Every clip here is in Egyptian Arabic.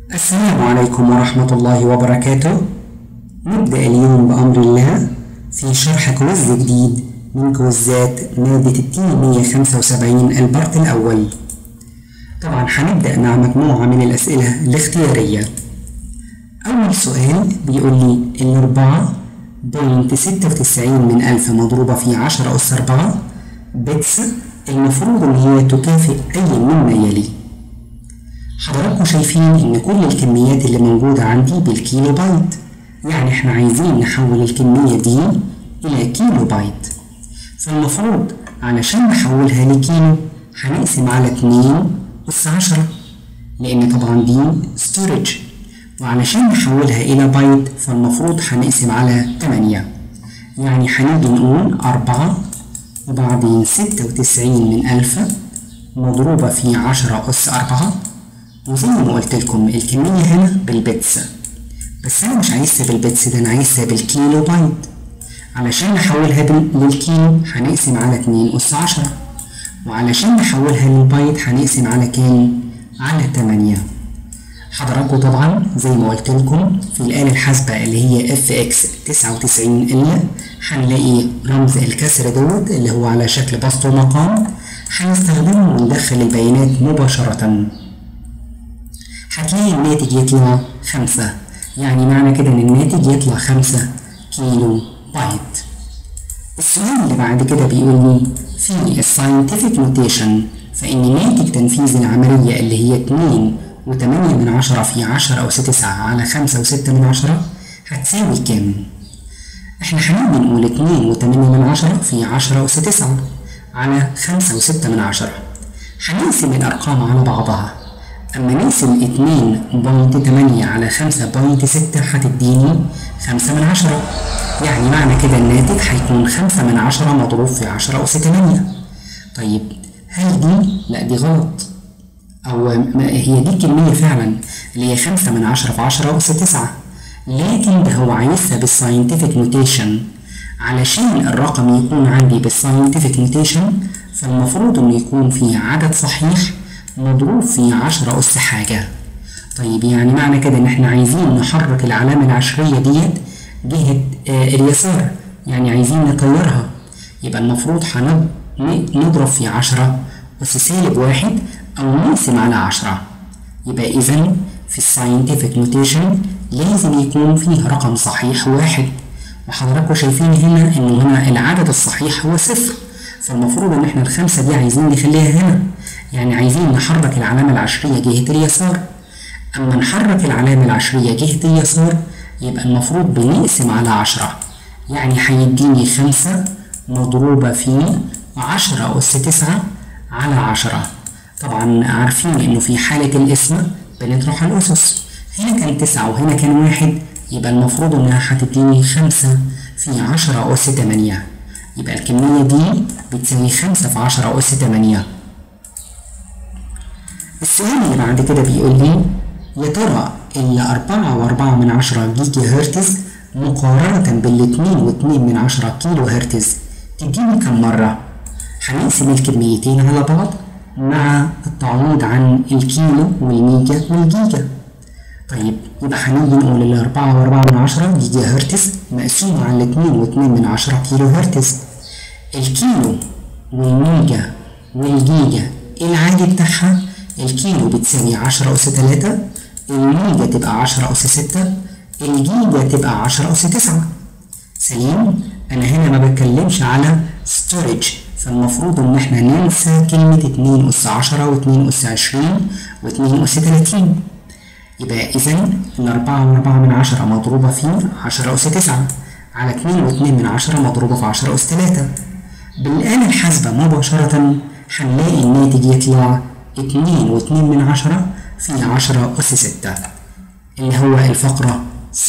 السلام عليكم ورحمة الله وبركاته نبدأ اليوم بأمر الله في شرح كويز جديد من كويزات مادة التي 175 البارت الأول طبعا هنبدأ مع مجموعة من الأسئلة الاختيارية أول سؤال بيقول لي الأربعة بوينت ستة وتسعين من ألف مضروبة في عشرة أس أربعة بتس المفروض إن هي تكافئ أي مما يلي حضراتكم شايفين إن كل الكميات اللي موجودة عندي بالكيلو بايت يعني إحنا عايزين نحول الكمية دي إلى كيلو بايت فالمفروض علشان نحولها لكيلو هنقسم على اتنين أس عشرة لأن طبعا دي ستورج وعلشان نحولها إلى بايت فالمفروض هنقسم على تمانية يعني هنيجي نقول أربعة وبعدين ستة وتسعين من ألف مضروبة في عشرة أس أربعة وزي ما قلت لكم الكمية هنا بالبتس بس أنا مش عايزها بالبتس ده أنا عايزها بالكيلو بايت علشان نحولها بال- للكيلو هنقسم على اتنين أس عشرة وعلشان نحولها للبايت هنقسم على كام؟ على تمانية حضراتكم طبعا زي ما قلت لكم في الآلة الحاسبة اللي هي اف اكس 99 ال هنلاقي رمز الكسر دوت اللي هو على شكل بسط ومقام هنستخدمه وندخل البيانات مباشرة هتلاقي الناتج يطلع خمسة يعني معنى كده إن الناتج يطلع خمسة كيلو بايت السؤال اللي بعد كده بيقول لي في الساينتفك نوتيشن فإن ناتج تنفيذ العملية اللي هي اتنين وتمانية من عشرة في عشرة أس تسعة على خمسة وستة من عشرة هتساوي كام؟ احنا هنيجي نقول اتنين وتمانية من عشرة في عشرة أس تسعة على خمسة وستة من عشرة هنقسم الأرقام على بعضها أما نقسم اتنين بوينت تمانية على خمسة بوينت ستة هتديني خمسة من عشرة يعني معنى كده الناتج هيكون خمسة من عشرة مضروب في عشرة أس تمانية طيب هل دي؟ لأ دي غلط أو م- هي دي الكمية فعلا اللي هي خمسة من عشرة في عشرة أس تسعة لكن ده هو عايزها بالساينتفك نوتيشن علشان الرقم يكون عندي بالساينتفك نوتيشن فالمفروض إنه يكون فيه عدد صحيح مضروب في عشرة أس حاجة طيب يعني معنى كده إن إحنا عايزين نحرك العلامة العشرية ديت جهة آه اليسار يعني عايزين نطيرها يبقى المفروض هنض- ن- نضرب في عشرة أس سالب واحد أو نقسم على عشرة يبقى إذا في الساينتفك نوتيشن لازم يكون فيه رقم صحيح واحد وحضراتكم شايفين هنا إنه هنا العدد الصحيح هو صفر فالمفروض إن إحنا الخمسة دي عايزين نخليها هنا يعني عايزين نحرك العلامة العشرية جهة اليسار أما نحرك العلامة العشرية جهة اليسار يبقى المفروض بنقسم على عشرة يعني هيديني خمسة مضروبة في عشرة أس تسعة على عشرة طبعا عارفين إنه في حالة القسمة بنطرح الأسس هنا كان تسعة وهنا كان واحد يبقى المفروض إنها هتديني خمسة في عشرة أس تمانية يبقى الكمية دي بتساوي خمسة في عشرة أس تمانية السؤال اللي بعد كده بيقول لي يا ترى ال 4 و4 من عشرة جيجا هرتز مقارنة بالاتنين واتنين من عشرة كيلو هرتز تديني كم مرة؟ هنقسم الكميتين على بعض مع التعويض عن الكيلو والميجا والجيجا طيب يبقى هنيجي نقول ال 4 و4 من عشرة جيجا هرتز مقسوم على الاتنين واتنين من عشرة كيلو هرتز الكيلو والميجا والجيجا العادي بتاعها الكيلو بتساوي عشرة أس تلاتة الميجا تبقى عشرة أس ستة الجيجا تبقى عشرة أس تسعة سليم أنا هنا ما بتكلمش على ستورج فالمفروض إن إحنا ننسى كلمة اتنين أس عشرة واتنين أس عشرين واتنين أس تلاتين يبقى إذا الأربعة وأربعة من عشرة مضروبة في عشرة أس تسعة على اتنين واتنين من عشرة مضروبة في عشرة أس تلاتة بالآلة الحاسبة مباشرة هنلاقي الناتج يطلع اتنين واتنين من عشرة في عشرة أس ستة اللي هو الفقرة س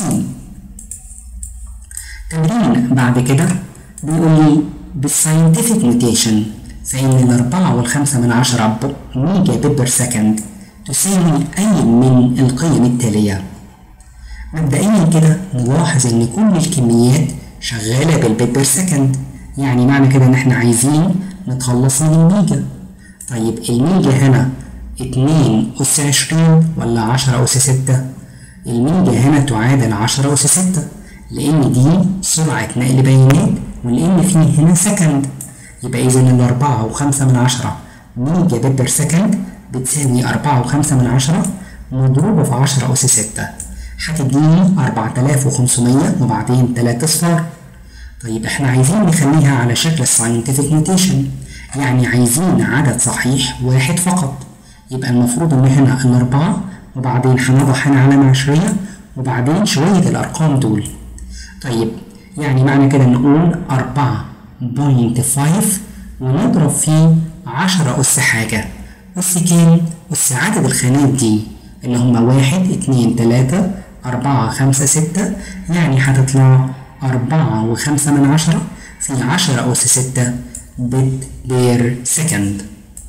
تمرين بعد كده بيقول لي بالساينتفك نوتيشن فإن الأربعة والخمسة من عشرة ب- ميجا بت بير سكند تساوي أي من القيم التالية مبدئيا كده نلاحظ ان كل الكميات شغالة بالبيت بير سكند يعني معنى كده ان احنا عايزين نتخلص من الميجا طيب الميجا هنا اتنين أس عشرين ولا عشرة أس ستة الميجا هنا تعادل عشرة أس ستة لأن دي سرعة نقل بيانات ولأن في هنا سكند يبقى إذا الأربعة وخمسة من عشرة ميجا بت بير سكند بتساوي أربعة وخمسة من عشرة مضروبة في عشرة أس ستة هتديني أربعة آلاف وخمسمية وبعدين تلات أصفار طيب احنا عايزين نخليها على شكل الساينتفك نوتيشن يعني عايزين عدد صحيح واحد فقط يبقى المفروض ان هنا الأربعة وبعدين هنضع هنا علامة عشرية وبعدين شوية الأرقام دول طيب يعني معنى كده نقول أربعة بوينت فايف ونضرب فيه عشرة أس حاجة أس كام؟ أس عدد الخانات دي اللي هما واحد اتنين تلاتة أربعة خمسة ستة يعني هتطلع أربعة وخمسة من عشرة في عشرة أس ستة بت بير سكند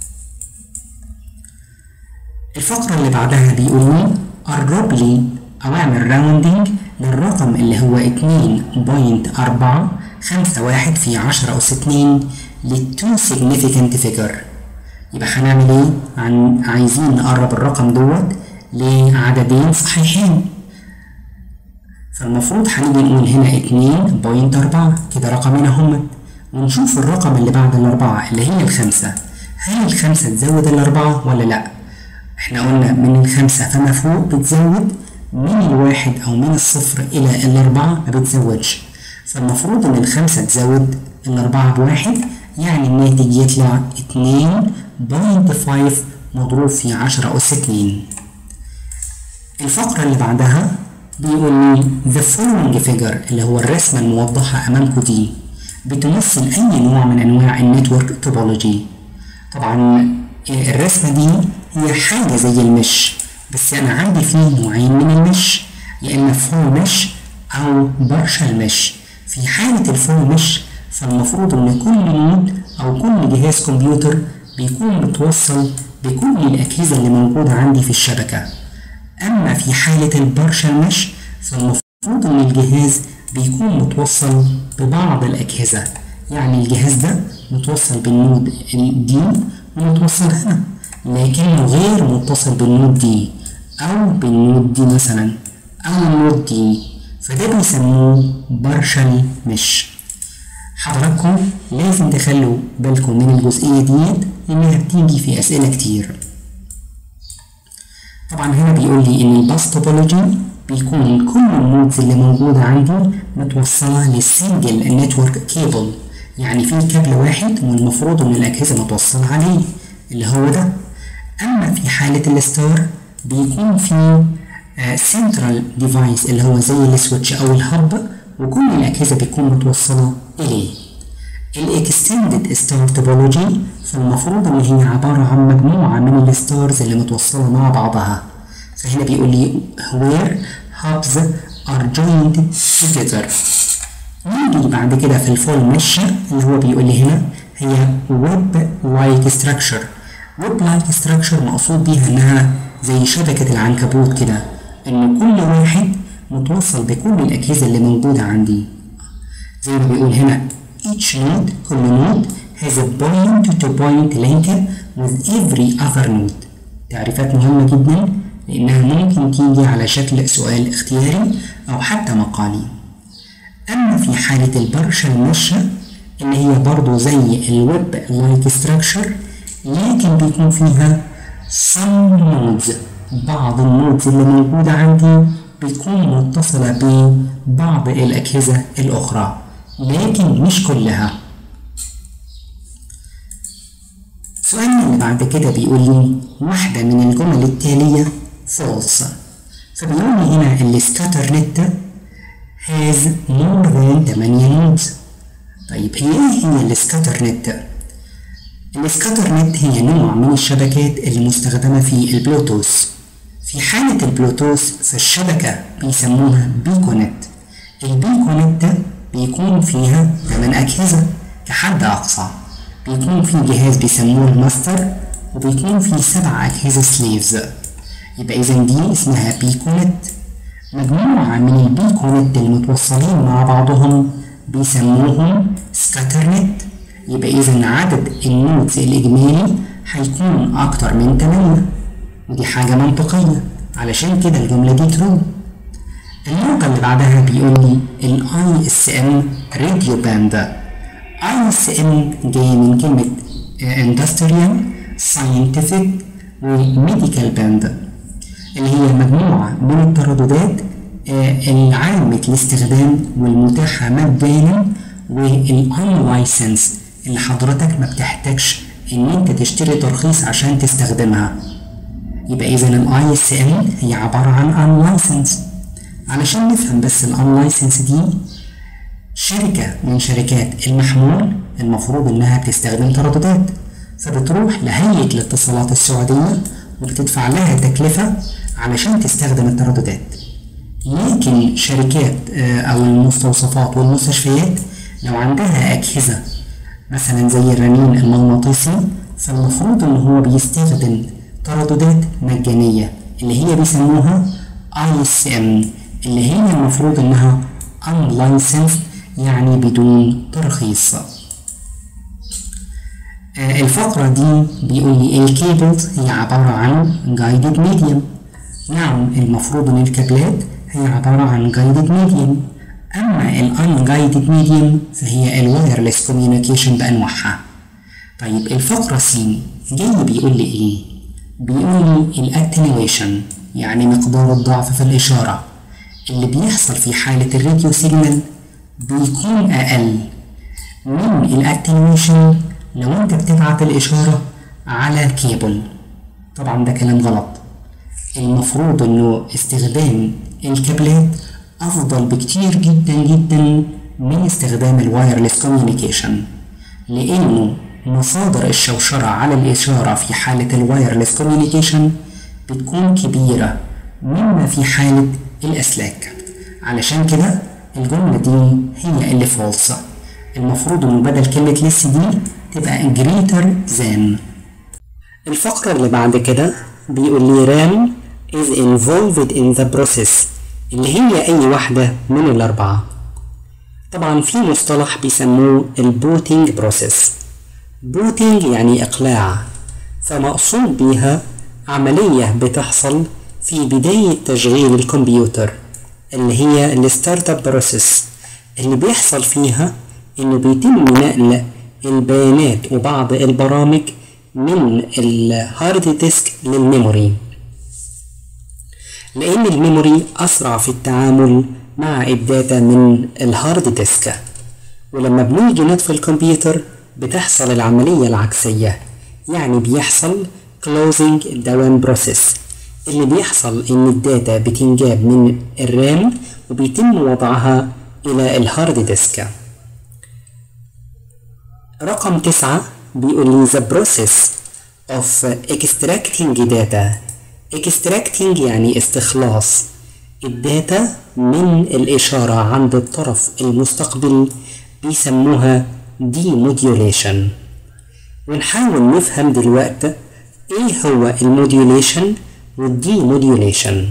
الفقرة اللي بعدها بيقول لي قرب لي أو اعمل راوندنج للرقم اللي هو اتنين بوينت أربعة خمسة واحد في عشرة أس اتنين للتو significant figure يبقى هنعمل ايه؟ عن عايزين نقرب الرقم دوت لعددين صحيحين فالمفروض هنيجي نقول هنا اتنين بوينت أربعة كده رقمين هما ونشوف الرقم اللي بعد الأربعة اللي هي الخمسة هل الخمسة تزود الأربعة ولا لأ؟ احنا قلنا من الخمسة فما فوق بتزود من الواحد أو من الصفر إلى الأربعة ما بتزودش فالمفروض إن الخمسة تزود الأربعة بواحد يعني الناتج يطلع اتنين بوينت فايف مضروب في عشرة أس اتنين الفقرة اللي بعدها بيقول لي the following figure اللي هو الرسمة الموضحة أمامكم دي بتمثل أي نوع من أنواع النتورك توبولوجي طبعا الرسمة دي هي حاجة زي المش بس أنا عندي فيه نوعين من المش يا إما فول مش أو بارشال مش في حالة الفول مش فالمفروض إن كل نود أو كل جهاز كمبيوتر بيكون متوصل بكل الأجهزة اللي موجودة عندي في الشبكة أما في حالة البارشال مش فالمفروض إن الجهاز بيكون متوصل ببعض الأجهزة يعني الجهاز ده متوصل بالنود دي ومتوصل هنا لكنه غير متصل بالنود دي أو بالنود دي مثلا أو النود دي فده بيسموه بارشال مش حضراتكم لازم تخلوا بالكم من الجزئية ديت إنها بتيجي في أسئلة كتير طبعا هنا بيقول لي إن الباس توبولوجي بيكون كل النودز اللي موجودة عندي متوصلة للسنجل نتورك كيبل يعني في كابل واحد والمفروض إن الأجهزة متوصلة عليه اللي هو ده أما في حالة الستار بيكون في سنترال ديفايس اللي هو زي السويتش أو الهب وكل الأجهزة بتكون متوصلة إليه الاكستندد ستار توبولوجي فالمفروض ان هي عبارة عن مجموعة من الستارز اللي متوصلة مع بعضها فهنا بيقول لي where hubs are joined together نيجي بعد كده في الفول مش اللي هو بيقول لي هنا هي web like structure web like structure مقصود بيها انها زي شبكة العنكبوت كده ان كل واحد متوصل بكل الاجهزة اللي موجودة عندي زي ما بيقول هنا each node كل node has a point to point link with every other node تعريفات مهمة جدا لأنها ممكن تيجي على شكل سؤال اختياري أو حتى مقالي أما في حالة البارشال مشة اللي هي برضو زي الويب لايك ستراكشر لكن بيكون فيها some nodes بعض النودز اللي موجودة عندي بتكون متصلة ببعض الأجهزة الأخرى لكن مش كلها سؤالنا اللي بعد كده بيقول لي واحدة من الجمل التالية false فبيقول لي هنا السكاتر نت has more than 8 nodes طيب هي ايه هي السكاتر نت؟ السكاتر نت هي نوع من الشبكات المستخدمة في البلوتوث في حالة البلوتوث فالشبكة بيسموها بيكونت البيكونت ده بيكون فيها 8 أجهزة كحد أقصى بيكون في جهاز بيسموه الماستر وبيكون في سبع أجهزة سليفز يبقى إذا دي اسمها بيكونت مجموعة من البيكونت المتوصلين مع بعضهم بيسموهم سكاترنت يبقى إذا عدد النودز الإجمالي هيكون أكتر من 8 ودي حاجة منطقية علشان كده الجملة دي ترو النقطة اللي بعدها بيقول لي ال ISM راديو باند ISM جاية من كلمة Industrial Scientific وميديكال باند اللي هي مجموعة من الترددات العامة الاستخدام والمتاحة مجانا والانلايسنس اللي حضرتك ما بتحتاجش ان انت تشتري ترخيص عشان تستخدمها يبقى اذا الاي اس ام هي عبارة عن unlicensed علشان نفهم بس الانلايسنس دي شركة من شركات المحمول المفروض انها بتستخدم ترددات فبتروح لهيئة الاتصالات السعودية وبتدفع لها تكلفة علشان تستخدم الترددات لكن شركات أو المستوصفات والمستشفيات لو عندها أجهزة مثلا زي الرنين المغناطيسي فالمفروض إن هو بيستخدم ترددات مجانية اللي هي بيسموها ISM اللي هي المفروض إنها unlicensed يعني بدون ترخيص الفقرة دي بيقول لي الكيبلز هي عبارة عن guided medium نعم المفروض ان الكابلات هي عبارة عن guided medium اما ال unguided medium فهي الوايرلس communication بانواعها طيب الفقرة سي جاي بيقول لي ايه بيقول لي الاتنويشن يعني مقدار الضعف في الاشارة اللي بيحصل في حالة الراديو سيجنال بيكون اقل من الاتنويشن لو انت بتبعت الاشارة على كيبل طبعا ده كلام غلط المفروض انه استخدام الكابلات افضل بكتير جدا جدا من استخدام الوايرلس كوميونيكيشن لانه مصادر الشوشرة على الاشارة في حالة الوايرلس كوميونيكيشن بتكون كبيرة مما في حالة الاسلاك علشان كده الجملة دي هي اللي فولس المفروض انه بدل كلمة لس دي تبقى greater than الفقرة اللي بعد كده بيقول لي RAM is involved in the process اللي هي أي واحدة من الأربعة طبعا في مصطلح بيسموه البوتينج بروسيس بوتينج يعني إقلاع فمقصود بيها عملية بتحصل في بداية تشغيل الكمبيوتر اللي هي الستارت اب بروسيس اللي بيحصل فيها إنه بيتم نقل البيانات وبعض البرامج من الهارد ديسك للميموري لأن الميموري أسرع في التعامل مع الداتا من الهارد ديسك ولما بنيجي نطفي الكمبيوتر بتحصل العملية العكسية يعني بيحصل closing down process اللي بيحصل إن الداتا بتنجاب من الرام وبيتم وضعها إلى الهارد ديسك رقم تسعة بيقول لي the process of extracting data extracting يعني استخلاص الداتا من الإشارة عند الطرف المستقبل بيسموها demodulation ونحاول نفهم دلوقتي ايه هو الموديوليشن والديموديوليشن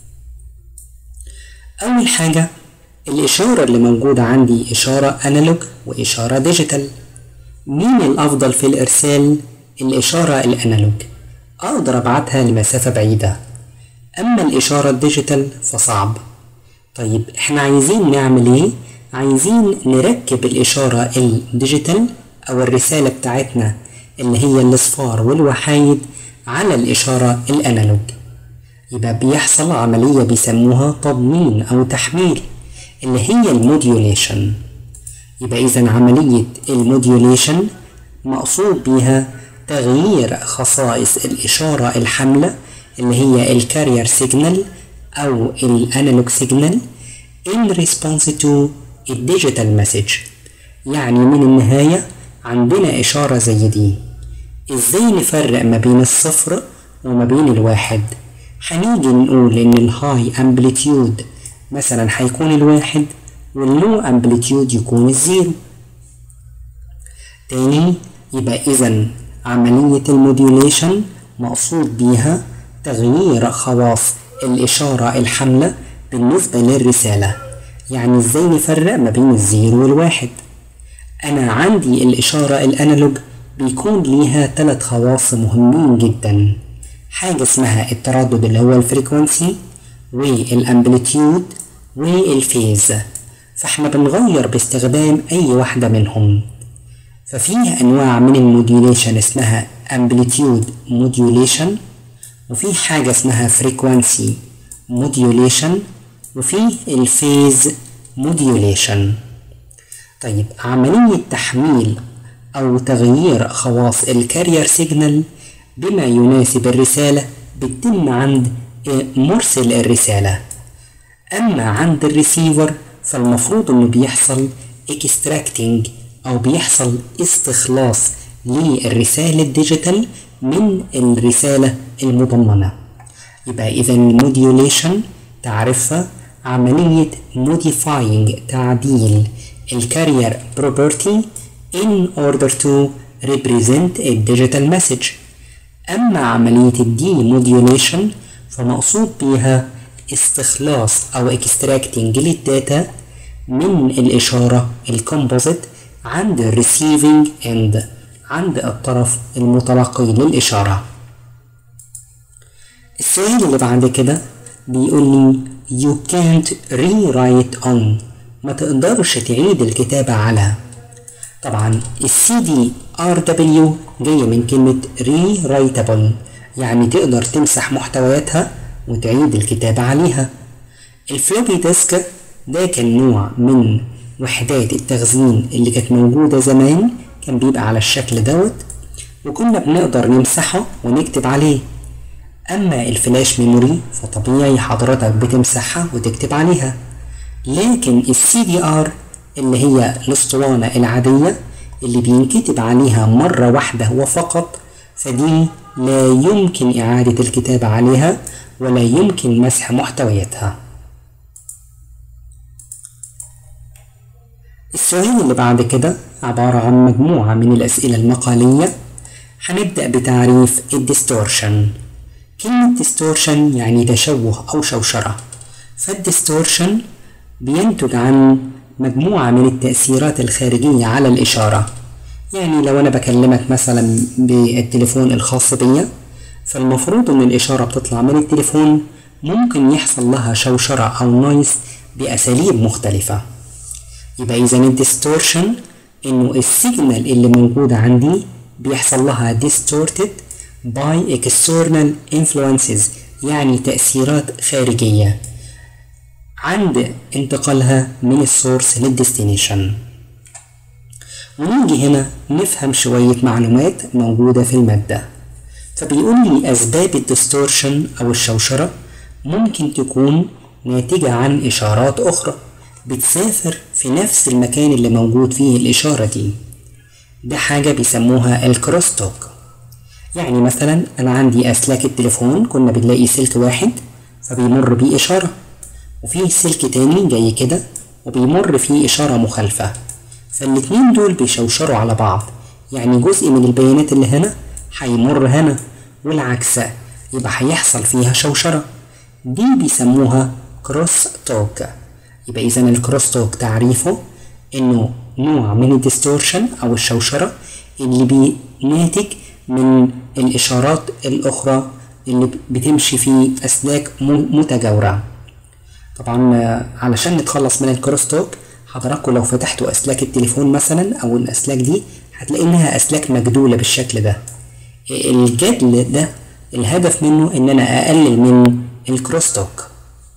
أول حاجة الإشارة اللي موجودة عندي إشارة أنالوج وإشارة ديجيتال مين الأفضل في الإرسال الإشارة الأنالوج أقدر أبعتها لمسافة بعيدة أما الإشارة الديجيتال فصعب طيب إحنا عايزين نعمل إيه؟ عايزين نركب الإشارة الديجيتال أو الرسالة بتاعتنا اللي هي الأصفار والوحايد على الإشارة الأنالوج يبقى بيحصل عملية بيسموها تضمين أو تحميل اللي هي الموديوليشن يبقى إذا عملية الموديوليشن مقصود بيها تغيير خصائص الإشارة الحاملة اللي هي الكارير سيجنال أو الأنالوج سيجنال in response to الديجيتال مسج يعني من النهاية عندنا إشارة زي دي إزاي نفرق ما بين الصفر وما بين الواحد هنيجي نقول إن الهاي أمبليتيود مثلا هيكون الواحد واللو أمبليتيود يكون الزيرو تاني يبقى إذا عملية الموديوليشن مقصود بيها تغيير خواص الإشارة الحاملة بالنسبة للرسالة يعني إزاي نفرق ما بين الزيرو والواحد أنا عندي الإشارة الأنالوج بيكون ليها تلات خواص مهمين جدا حاجة اسمها التردد اللي هو الفريكونسي والامبليتيود والفيز فاحنا بنغير باستخدام اي واحدة منهم ففيه انواع من الموديوليشن اسمها امبليتيود موديوليشن وفي حاجة اسمها frequency modulation وفي الفيز modulation طيب عملية تحميل أو تغيير خواص الكارير سيجنال بما يناسب الرسالة بتتم عند مرسل الرسالة أما عند الريسيفر فالمفروض إنه بيحصل extracting أو بيحصل استخلاص للرسالة الديجيتال من الرسالة المضمنة يبقى إذا الموديوليشن تعرفها عملية modifying تعديل الكارير property in order to represent a digital message أما عملية الدي موديوليشن فمقصود بيها استخلاص أو extracting للداتا من الإشارة الكومبوزيت عند ال receiving end عند الطرف المتلقي للإشارة السؤال اللي بعد كده بيقول لي you can't rewrite on ما تقدرش تعيد الكتابة على طبعا السي دي ار دبليو جاية من كلمة rewritable يعني تقدر تمسح محتوياتها وتعيد الكتابة عليها الفلوبي ديسك ده كان نوع من وحدات التخزين اللي كانت موجودة زمان كان بيبقى على الشكل دوت وكنا بنقدر نمسحه ونكتب عليه أما الفلاش ميموري فطبيعي حضرتك بتمسحها وتكتب عليها لكن السي دي ار اللي هي الاسطوانة العادية اللي بينكتب عليها مرة واحدة وفقط فدي لا يمكن إعادة الكتابة عليها ولا يمكن مسح محتوياتها السؤال اللي بعد كده عبارة عن مجموعة من الأسئلة المقالية هنبدأ بتعريف الديستورشن كلمة ديستورشن يعني تشوه أو شوشرة فالديستورشن بينتج عن مجموعة من التأثيرات الخارجية على الإشارة يعني لو أنا بكلمك مثلا بالتليفون الخاص بيا فالمفروض إن الإشارة بتطلع من التليفون ممكن يحصل لها شوشرة أو نويز بأساليب مختلفة يبقى إذا الديستورشن إنه السيجنال اللي موجودة عندي بيحصل لها distorted by external influences يعني تأثيرات خارجية عند انتقالها من السورس للديستنيشن ونيجي هنا نفهم شوية معلومات موجودة في المادة فبيقول لي أسباب الديستورشن أو الشوشرة ممكن تكون ناتجة عن إشارات أخرى بتسافر في نفس المكان اللي موجود فيه الإشارة دي ده حاجة بيسموها الكروستوك يعني مثلا أنا عندي أسلاك التليفون كنا بنلاقي سلك واحد فبيمر بيه إشارة وفي سلك تاني جاي كده وبيمر فيه إشارة مخالفة فالاتنين دول بيشوشروا على بعض يعني جزء من البيانات اللي هنا هيمر هنا والعكس يبقى هيحصل فيها شوشرة دي بيسموها كروس توك يبقى إذا الكروس توك تعريفه إنه نوع من الديستورشن أو الشوشرة اللي بيناتج من الإشارات الأخرى اللي بتمشي في أسلاك متجاورة طبعا علشان نتخلص من الكروس توك حضراتكم لو فتحتوا أسلاك التليفون مثلا أو الأسلاك دي هتلاقي إنها أسلاك مجدولة بالشكل ده الجدل ده الهدف منه إن أنا أقلل من الكروس توك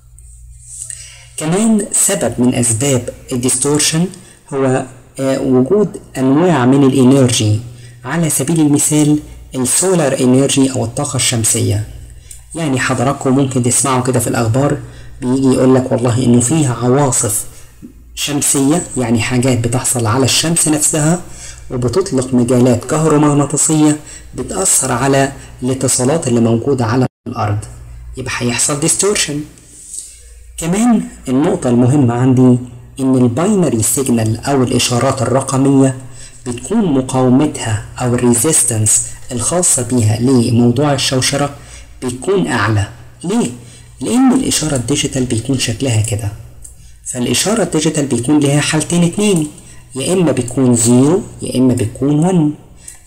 كمان سبب من أسباب الديستورشن هو وجود أنواع من الإنرجي على سبيل المثال السولار انرجي أو الطاقة الشمسية يعني حضراتكم ممكن تسمعوا كده في الأخبار بيجي يقول لك والله إنه فيه عواصف شمسية يعني حاجات بتحصل على الشمس نفسها وبتطلق مجالات كهرومغناطيسية بتأثر على الاتصالات اللي موجودة على الأرض يبقى هيحصل ديستورشن كمان النقطة المهمة عندي إن الباينري سيجنال أو الإشارات الرقمية بتكون مقاومتها أو الريزيستنس الخاصة بيها لموضوع الشوشرة بيكون أعلى ليه؟ لأن الإشارة الديجيتال بيكون شكلها كده فالإشارة الديجيتال بيكون لها حالتين اتنين يا إما بتكون زيرو يا إما بتكون ون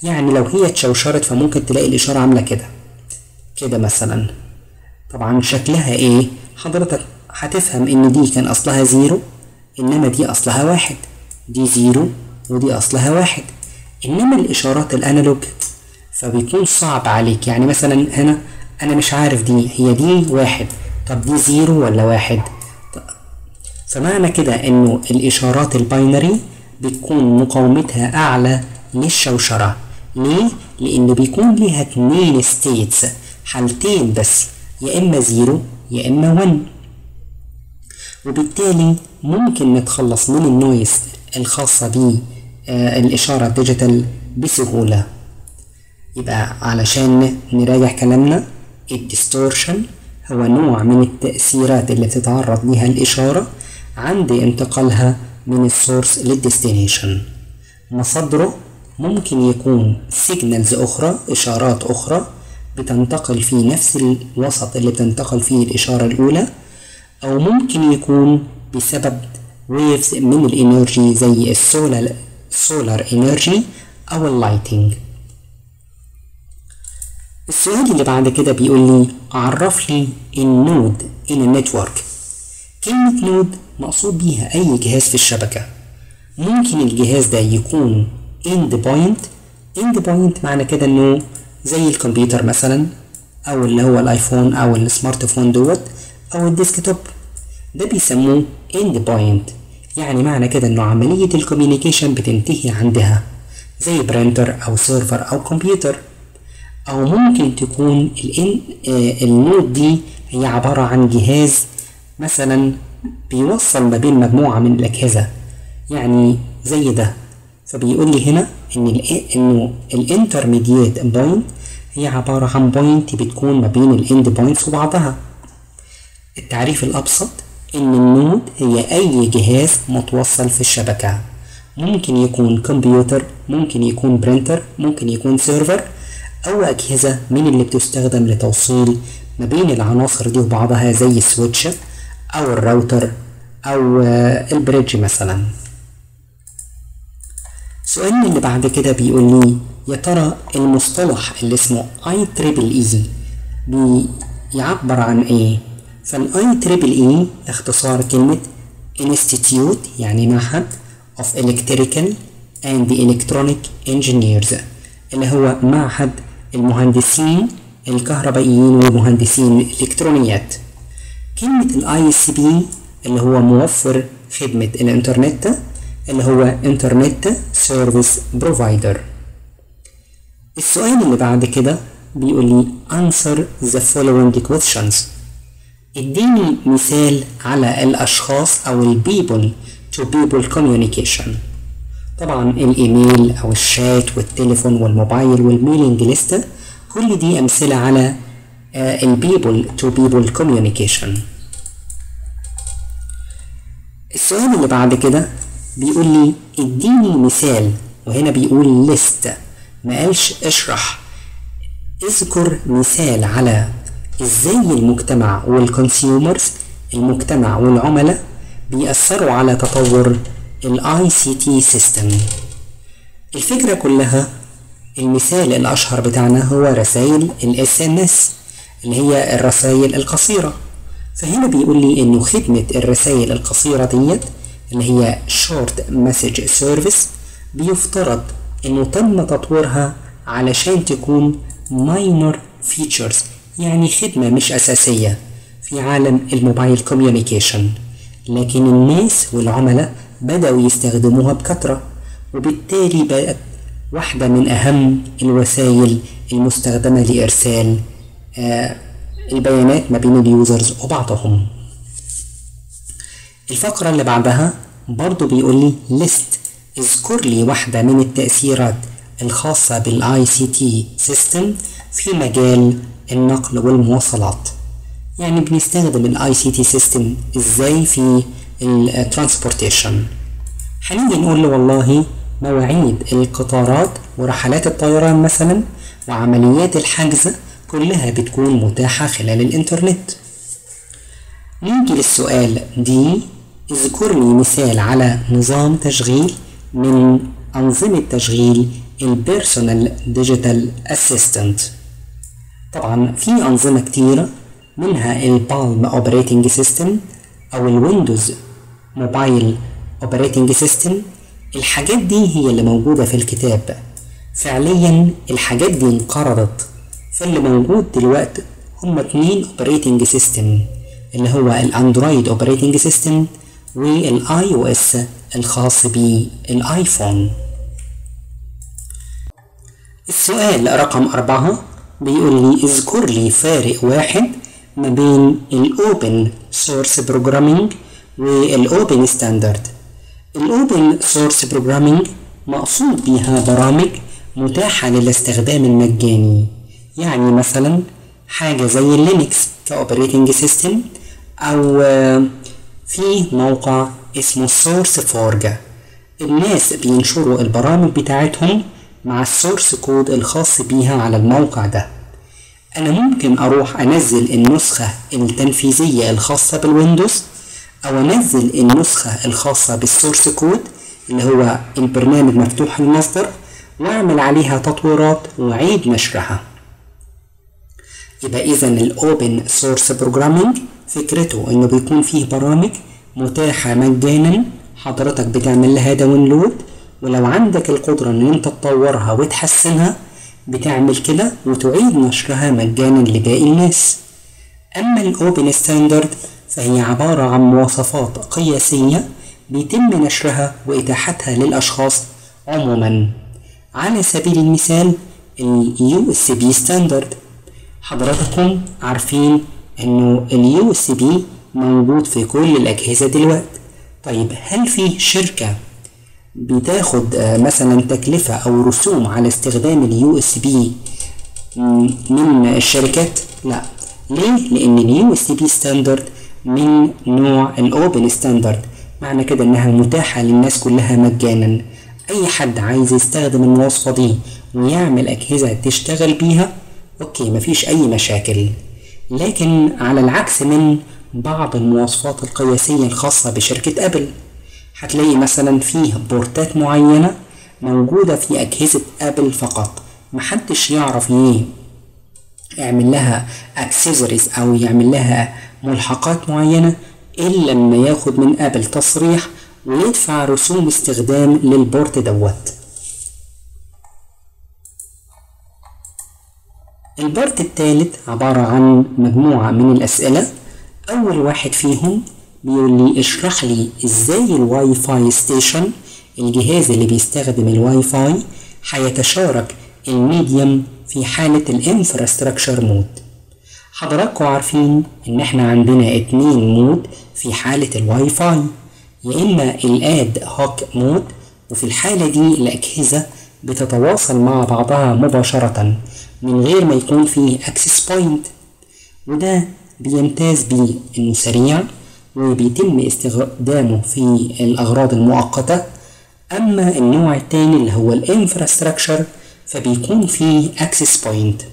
يعني لو هي اتشوشرت فممكن تلاقي الإشارة عاملة كده كده مثلا طبعا شكلها ايه حضرتك هتفهم ان دي كان اصلها زيرو انما دي اصلها واحد دي زيرو ودي اصلها واحد انما الاشارات الانالوج فبيكون صعب عليك يعني مثلا هنا انا مش عارف دي هي دي واحد طب دي زيرو ولا واحد فمعنى كده انه الاشارات الباينري بتكون مقاومتها اعلى للشوشرة ليه؟ لان بيكون ليها اتنين ستيتس حالتين بس يا اما زيرو يا اما 1 وبالتالي ممكن نتخلص من النويز الخاصة بالإشارة الديجيتال بسهولة يبقى علشان نراجع كلامنا الديستورشن هو نوع من التأثيرات اللي بتتعرض لها الإشارة عند انتقالها من السورس للديستنيشن مصدره ممكن يكون سيجنالز أخرى إشارات أخرى بتنتقل في نفس الوسط اللي بتنتقل فيه الإشارة الأولى أو ممكن يكون بسبب ويفز من الإنرجي زي السولار سولار إنرجي أو اللايتنج السؤال اللي بعد كده بيقول لي عرف لي النود in a network كلمة نود مقصود بيها أي جهاز في الشبكة ممكن الجهاز ده يكون end point end point معنى كده إنه زي الكمبيوتر مثلا أو اللي هو الآيفون أو السمارت فون دوت أو الديسكتوب ده بيسموه end point يعني معنى كده إنه عملية الكوميونيكيشن بتنتهي عندها زي برينتر أو سيرفر أو كمبيوتر أو ممكن تكون النود دي هي عبارة عن جهاز مثلا بيوصل ما بين مجموعة من الأجهزة يعني زي ده فبيقول لي هنا إن ال إنه الانترميديت بوينت هي عبارة عن بوينت بتكون ما بين الاند بوينتس وبعضها التعريف الأبسط إن النود هي أي جهاز متوصل في الشبكة ممكن يكون كمبيوتر ممكن يكون برينتر ممكن يكون سيرفر أو أجهزة من اللي بتستخدم لتوصيل ما بين العناصر دي وبعضها زي السويتش أو الراوتر أو البريدج مثلا السؤال اللي بعد كده بيقول لي يا ترى المصطلح اللي اسمه اي تريبل اي بيعبر عن ايه فالاي تريبل اي اختصار كلمة انستيتيوت يعني معهد of electrical and electronic engineers اللي هو معهد المهندسين الكهربائيين ومهندسين الالكترونيات كلمة الاي اس بي اللي هو موفر خدمة الانترنت اللي هو انترنت سيرفيس بروفايدر السؤال اللي بعد كده بيقول لي answer the following questions اديني مثال على الاشخاص او البيبل to people communication طبعا الايميل او الشات والتليفون والموبايل والميلينج ليست كل دي امثله على البيبل تو بيبل كوميونيكيشن السؤال اللي بعد كده بيقول لي اديني مثال وهنا بيقول ليست ما قالش اشرح اذكر مثال على ازاي المجتمع والكونسيومرز المجتمع والعملاء بيأثروا على تطور الاي سي تي سيستم الفكرة كلها المثال الأشهر بتاعنا هو رسائل الاس ام اس اللي هي الرسائل القصيرة فهنا بيقول لي انه خدمة الرسائل القصيرة ديت اللي هي شورت مسج سيرفيس بيفترض انه تم تطويرها علشان تكون minor features يعني خدمة مش أساسية في عالم الموبايل كوميونيكيشن لكن الناس والعملاء بدأوا يستخدموها بكثرة وبالتالي بقت واحدة من أهم الوسائل المستخدمة لإرسال آه البيانات ما بين اليوزرز وبعضهم الفقرة اللي بعدها برضو بيقول لي list اذكر لي واحدة من التأثيرات الخاصة بالاي سي تي سيستم في مجال النقل والمواصلات يعني بنستخدم الاي سي تي سيستم ازاي في الترانسبورتيشن هنيجي نقول له والله مواعيد القطارات ورحلات الطيران مثلا وعمليات الحجز كلها بتكون متاحة خلال الإنترنت نيجي للسؤال دي اذكر لي مثال على نظام تشغيل من أنظمة تشغيل البيرسونال ديجيتال اسيستنت طبعا في أنظمة كتيرة منها البالم اوبريتنج سيستم أو الويندوز موبايل اوبريتنج سيستم الحاجات دي هي اللي موجودة في الكتاب فعليا الحاجات دي انقرضت فاللي موجود دلوقتي هما اتنين اوبريتنج سيستم اللي هو الاندرويد اوبريتنج سيستم والاي او اس الخاص بالايفون السؤال رقم أربعة بيقول لي اذكر لي فارق واحد ما بين الاوبن سورس بروجرامينج والاوبن ستاندرد الاوبن سورس بروجرامينج مقصود بيها برامج متاحة للاستخدام المجاني يعني مثلا حاجة زي اللينكس كاوبريتنج سيستم او في موقع اسمه سورس فورجا الناس بينشروا البرامج بتاعتهم مع السورس كود الخاص بيها على الموقع ده انا ممكن اروح انزل النسخة التنفيذية الخاصة بالويندوز او انزل النسخة الخاصة بالسورس كود اللي هو البرنامج مفتوح المصدر واعمل عليها تطويرات واعيد نشرها يبقى اذا الاوبن سورس بروجرامينج فكرته انه بيكون فيه برامج متاحة مجانا حضرتك بتعمل لها داونلود ولو عندك القدرة ان انت تطورها وتحسنها بتعمل كده وتعيد نشرها مجانا لباقي الناس اما الاوبن ستاندرد فهي عبارة عن مواصفات قياسية بيتم نشرها وإتاحتها للأشخاص عموما على سبيل المثال ال USB ستاندرد حضراتكم عارفين انه ال USB موجود في كل الأجهزة دلوقتي طيب هل في شركة بتاخد مثلا تكلفة أو رسوم على استخدام اليو اس بي من الشركات؟ لا ليه؟ لأن اليو اس بي ستاندرد من نوع الاوبن ستاندرد معنى كده انها متاحة للناس كلها مجانا اي حد عايز يستخدم المواصفة دي ويعمل اجهزة تشتغل بيها اوكي مفيش اي مشاكل لكن على العكس من بعض المواصفات القياسية الخاصة بشركة ابل هتلاقي مثلا فيه بورتات معينة موجودة في أجهزة أبل فقط محدش يعرف ايه يعمل لها اكسسوارز او يعمل لها ملحقات معينة إلا لما ياخد من أبل تصريح ويدفع رسوم استخدام للبورت دوت البارت التالت عبارة عن مجموعة من الأسئلة أول واحد فيهم بيقول لي اشرح لي ازاي الواي فاي ستيشن الجهاز اللي بيستخدم الواي فاي هيتشارك الميديم في حالة الانفراستراكشر مود حضراتكم عارفين ان احنا عندنا اتنين مود في حالة الواي فاي يا اما الاد هوك مود وفي الحالة دي الاجهزة بتتواصل مع بعضها مباشرة من غير ما يكون فيه اكسس بوينت وده بيمتاز بيه انه سريع وبيتم استخدامه في الاغراض المؤقتة اما النوع التاني اللي هو الانفراستراكشر فبيكون فيه اكسس بوينت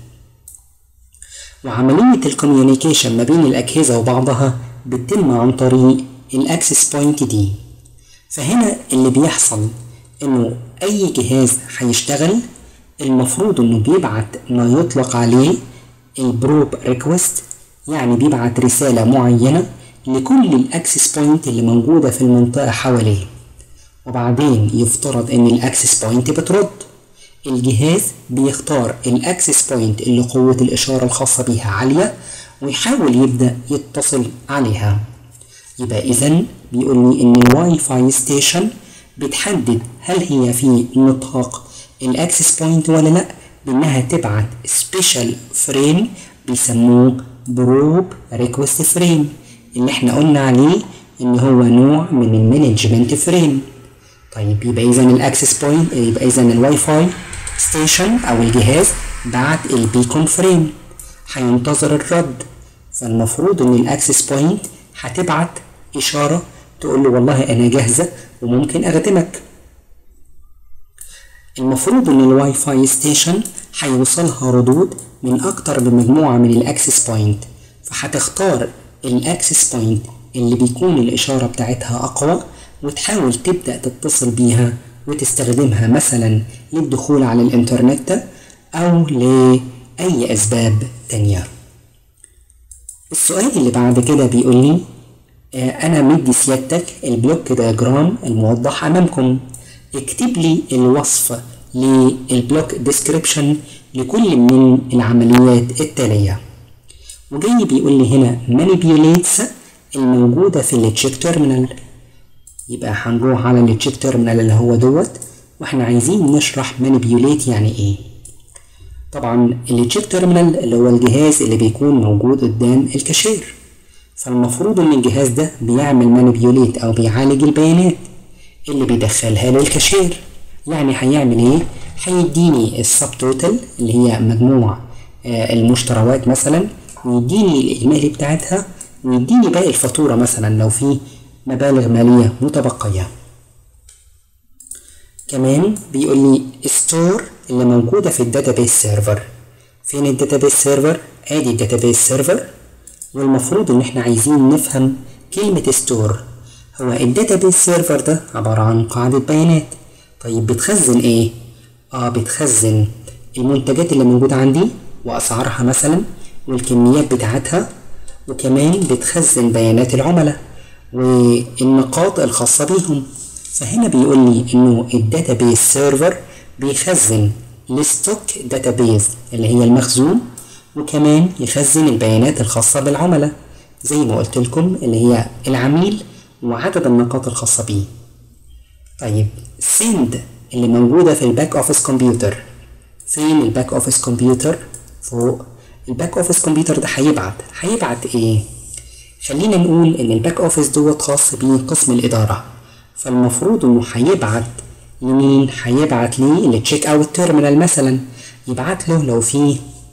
وعملية الكوميونيكيشن ما بين الأجهزة وبعضها بتتم عن طريق الأكسس بوينت دي فهنا اللي بيحصل إنه أي جهاز هيشتغل المفروض إنه بيبعت ما يطلق عليه البروب ريكوست يعني بيبعت رسالة معينة لكل الأكسس بوينت اللي موجودة في المنطقة حواليه وبعدين يفترض إن الأكسس بوينت بترد الجهاز بيختار الاكسس بوينت اللي قوة الإشارة الخاصة بيها عالية ويحاول يبدأ يتصل عليها يبقى إذا بيقول لي إن الواي فاي ستيشن بتحدد هل هي في نطاق الاكسس بوينت ولا لأ بإنها تبعت سبيشال فريم بيسموه بروب ريكوست فريم اللي احنا قلنا عليه إن هو نوع من المانجمنت فريم طيب يبقى إذا الاكسس بوينت يبقى إذا الواي فاي ستيشن او الجهاز بعت البيكون فريم هينتظر الرد فالمفروض ان الاكسس بوينت هتبعت اشاره تقول له والله انا جاهزه وممكن اخدمك المفروض ان الواي فاي ستيشن هيوصلها ردود من اكتر من مجموعه من الاكسس بوينت فهتختار الاكسس بوينت اللي بيكون الاشاره بتاعتها اقوى وتحاول تبدا تتصل بيها وتستخدمها مثلا للدخول على الإنترنت أو لأي أسباب تانية السؤال اللي بعد كده بيقول لي آه، أنا مدي سيادتك البلوك دياجرام الموضح أمامكم اكتب لي الوصف للبلوك ديسكريبشن لكل من العمليات التالية وجاي بيقول لي هنا manipulates الموجودة في التشيك تيرمينال يبقى هنروح على التشيك تيرمينال اللي هو دوت واحنا عايزين نشرح manipulate يعني ايه طبعا التشيك تيرمينال اللي هو الجهاز اللي بيكون موجود قدام الكاشير فالمفروض ان الجهاز ده بيعمل مانيبيوليت او بيعالج البيانات اللي بيدخلها للكاشير يعني هيعمل ايه هيديني السب توتال اللي هي مجموع آه، المشتريات مثلا ويديني الاجمالي بتاعتها ويديني باقي الفاتوره مثلا لو في مبالغ ماليه متبقيه كمان بيقول لي ستور اللي موجودة في الداتابيس سيرفر فين الداتابيس سيرفر ادي الداتابيس سيرفر والمفروض ان احنا عايزين نفهم كلمة ستور هو الداتابيس سيرفر ده عبارة عن قاعدة بيانات طيب بتخزن ايه اه بتخزن المنتجات اللي موجودة عندي واسعارها مثلا والكميات بتاعتها وكمان بتخزن بيانات العملاء والنقاط الخاصة بيهم فهنا بيقول لي انه الداتابيس سيرفر بيخزن الستوك داتابيز اللي هي المخزون وكمان يخزن البيانات الخاصة بالعملاء زي ما قلت لكم اللي هي العميل وعدد النقاط الخاصة بيه طيب سند اللي موجودة في الباك اوفيس كمبيوتر فين الباك اوفيس كمبيوتر فوق الباك اوفيس كمبيوتر ده هيبعت هيبعت ايه خلينا نقول ان الباك اوفيس دوت خاص بقسم الاداره فالمفروض انه هيبعت لمين هيبعت لي للتشيك اوت تيرمينال مثلا يبعت له لو في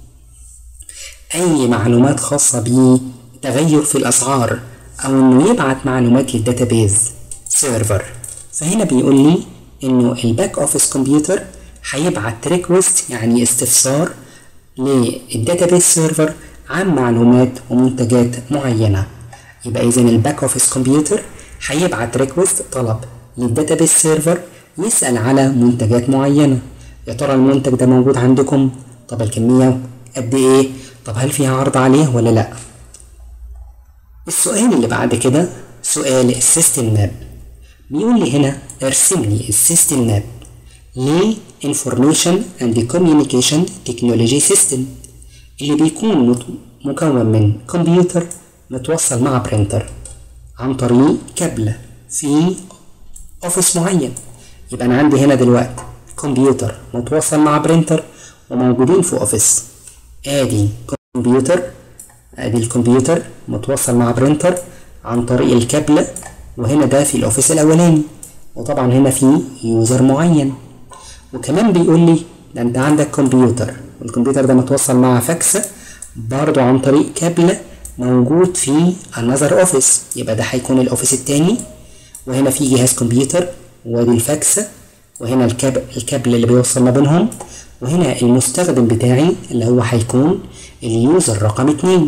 اي معلومات خاصه بتغير في الاسعار او انه يبعت معلومات للداتابيز سيرفر فهنا بيقول لي انه الباك اوفيس كمبيوتر هيبعت ريكوست يعني استفسار للداتابيز سيرفر عن معلومات ومنتجات معينه يبقى اذا الباك اوفيس كمبيوتر هيبعت ريكوست طلب للداتابيس سيرفر يسأل على منتجات معينة يا ترى المنتج ده موجود عندكم طب الكمية قد ايه طب هل فيها عرض عليه ولا لا السؤال اللي بعد كده سؤال السيستم ماب بيقول لي هنا ارسم لي السيستم ماب ل Information and Communication Technology System اللي بيكون مت- مكون من كمبيوتر متوصل مع برينتر عن طريق كابل في اوفيس معين يبقى انا عندي هنا دلوقتي كمبيوتر متوصل مع برينتر وموجودين في اوفيس ادي كمبيوتر ادي الكمبيوتر متوصل مع برينتر عن طريق الكابل وهنا ده في الاوفيس الاولاني وطبعا هنا في يوزر معين وكمان بيقول لي ده انت عندك كمبيوتر والكمبيوتر ده متوصل مع فاكس برضو عن طريق كابل موجود في another اوفيس يبقى ده هيكون الاوفيس التاني وهنا في جهاز كمبيوتر وادي الفاكس وهنا الكابل الكابل اللي بيوصل ما بينهم وهنا المستخدم بتاعي اللي هو هيكون اليوزر رقم اتنين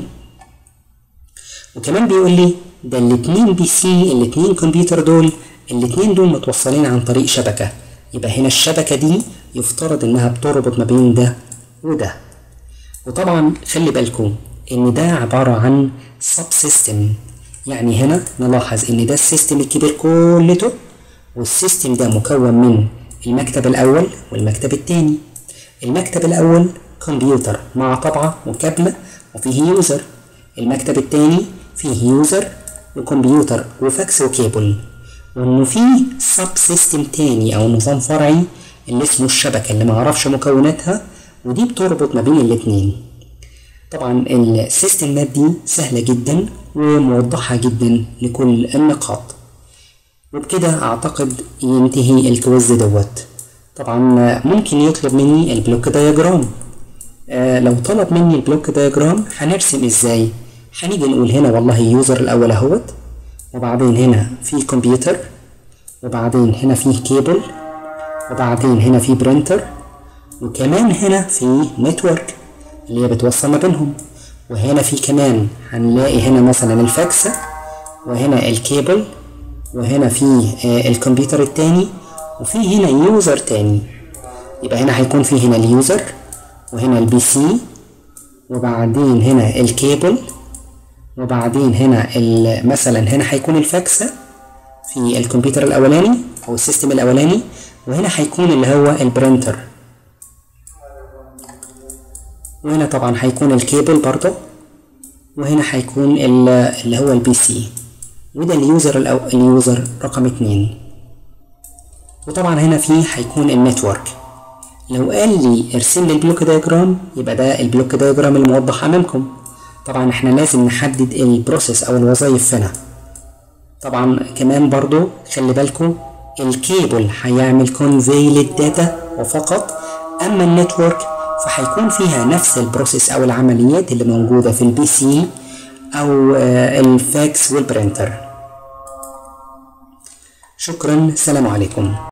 وكمان بيقول لي ده الاتنين بي سي الاتنين كمبيوتر دول الاتنين دول متوصلين عن طريق شبكة يبقى هنا الشبكة دي يفترض انها بتربط ما بين ده وده وطبعا خلي بالكم ان ده عبارة عن سب سيستم يعني هنا نلاحظ ان ده السيستم الكبير كلته والسيستم ده مكون من المكتب الاول والمكتب التاني المكتب الاول كمبيوتر مع طبعة وكابل وفيه يوزر المكتب التاني فيه يوزر وكمبيوتر وفاكس وكيبل وانه فيه سب سيستم تاني او نظام فرعي اللي اسمه الشبكة اللي معرفش مكوناتها ودي بتربط ما بين الاتنين طبعا السيستم ماب دي سهلة جدا وموضحة جدا لكل النقاط وبكده اعتقد ينتهي الكويز دوت طبعا ممكن يطلب مني البلوك دياجرام آه لو طلب مني البلوك دياجرام هنرسم ازاي هنيجي نقول هنا والله يوزر الاول اهوت وبعدين هنا في كمبيوتر وبعدين هنا فيه كيبل وبعدين هنا في برينتر وكمان هنا في نتورك اللي هي بتوصل ما بينهم وهنا في كمان هنلاقي هنا مثلا الفاكس وهنا الكيبل وهنا في آه الكمبيوتر التاني وفي هنا يوزر تاني يبقى هنا هيكون في هنا اليوزر وهنا البي سي وبعدين هنا الكيبل وبعدين هنا مثلا هنا هيكون الفاكسة في الكمبيوتر الأولاني أو السيستم الأولاني وهنا هيكون اللي هو البرينتر وهنا طبعا هيكون الكيبل برضه وهنا هيكون اللي هو البي سي وده اليوزر الأو... اليوزر رقم اتنين وطبعا هنا في هيكون النتورك لو قال لي ارسم لي البلوك دايجرام يبقى ده البلوك دايجرام الموضح امامكم طبعا احنا لازم نحدد البروسيس او الوظائف هنا طبعا كمان برضو خلي بالكم الكيبل هيعمل كونفي للداتا وفقط اما النتورك فهيكون فيها نفس البروسيس او العمليات اللي موجوده في البي سي او الفاكس والبرينتر شكرا سلام عليكم